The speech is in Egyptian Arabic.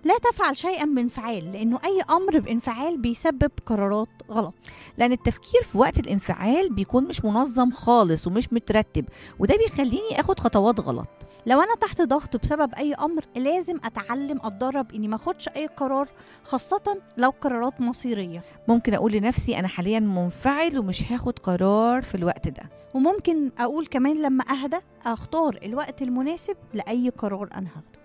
لا تفعل شيئا بانفعال لانه اي امر بانفعال بيسبب قرارات غلط لان التفكير في وقت الانفعال بيكون مش منظم خالص ومش مترتب وده بيخليني اخد خطوات غلط لو انا تحت ضغط بسبب اي امر لازم اتعلم اتدرب اني ما اخدش اي قرار خاصه لو قرارات مصيريه ممكن اقول لنفسي انا حاليا منفعل ومش هاخد قرار في الوقت ده وممكن اقول كمان لما اهدى اختار الوقت المناسب لاي قرار انا هاخده